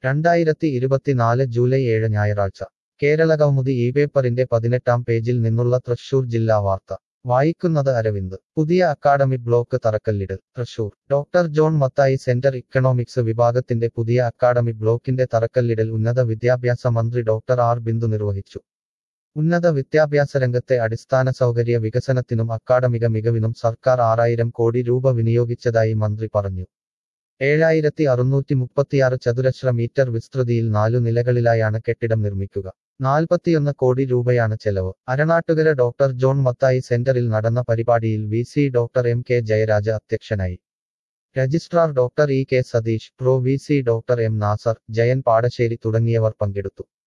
രണ്ടായിരത്തി ഇരുപത്തിനാല് ജൂലൈ ഏഴ് ഞായറാഴ്ച കേരളകൗമുദി ഈ പേപ്പറിന്റെ പതിനെട്ടാം പേജിൽ നിന്നുള്ള തൃശൂർ ജില്ലാ വാർത്ത വായിക്കുന്നത് അരവിന്ദ് പുതിയ അക്കാഡമി ബ്ലോക്ക് തറക്കല്ലിടൽ Thrissur doctor John Mathai centre economics വിഭാഗത്തിന്റെ പുതിയ അക്കാഡമി ബ്ലോക്കിന്റെ തറക്കല്ലിടൽ ഉന്നത വിദ്യാഭ്യാസ മന്ത്രി ഡോക്ടർ ആർ ബിന്ദു നിർവഹിച്ചു ഉന്നത വിദ്യാഭ്യാസ രംഗത്തെ അടിസ്ഥാന സൗകര്യ വികസനത്തിനും അക്കാഡമിക മികവിനും സർക്കാർ ആറായിരം കോടി രൂപ വിനിയോഗിച്ചതായി മന്ത്രി പറഞ്ഞു ഏഴായിരത്തി അറുന്നൂറ്റി മുപ്പത്തിയാറ് ചതുരശ്ര മീറ്റർ വിസ്തൃതിയിൽ നാലു നിലകളിലായാണ് കെട്ടിടം നിർമ്മിക്കുക നാൽപ്പത്തിയൊന്ന് കോടി രൂപയാണ് ചെലവ് അരണാട്ടുകര ഡോക്ടർ ജോൺ മത്തായി സെന്ററിൽ നടന്ന പരിപാടിയിൽ V C doctor M K Jayaraja അധ്യക്ഷനായി registrar doctor E K Satheesh pro V C doctor M Nasar Jayan Padasseri തുടങ്ങിയവർ പങ്കെടുത്തു